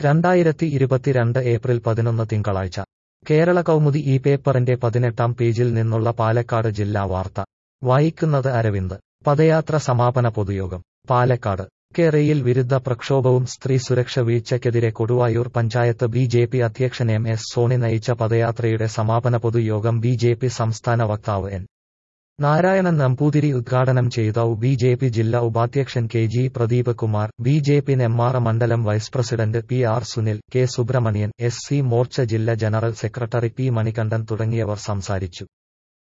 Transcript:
രണ്ടായിരത്തി ഇരുപത്തിരണ്ട് ഏപ്രിൽ പതിനൊന്ന് തിങ്കളാഴ്ച കേരള കൗമുദി ഈ പേപ്പറിന്റെ പതിനെട്ടാം പേജിൽ നിന്നുള്ള പാലക്കാട് ജില്ലാ വാർത്ത വായിക്കുന്നത് അരവിന്ദ് പദയാത്ര സമാപന പൊതുയോഗം പാലക്കാട് കേരയിൽ വിരുദ്ധ പ്രക്ഷോഭവും സ്ത്രീ സുരക്ഷ വീഴ്ചയ്ക്കെതിരെ Koduvayur panchayat B J P അധ്യക്ഷൻ എം എസ് സോണി നയിച്ച പദയാത്രയുടെ സമാപന പൊതുയോഗം ബി ജെ പി സംസ്ഥാന വക്താവ് എൻ നാരായണൻ നമ്പൂതിരി ഉദ്ഘാടനം ചെയ്ത ബി ജെ പി ജില്ലാ ഉപാധ്യക്ഷൻ K G Pradeep Kumar B J P Nemmara മണ്ഡലം vice president P R Sunil K Subramanian S C Morcha ജില്ലാ ജനറൽ സെക്രട്ടറി പി മണികണ്ഠൻ തുടങ്ങിയവർ സംസാരിച്ചു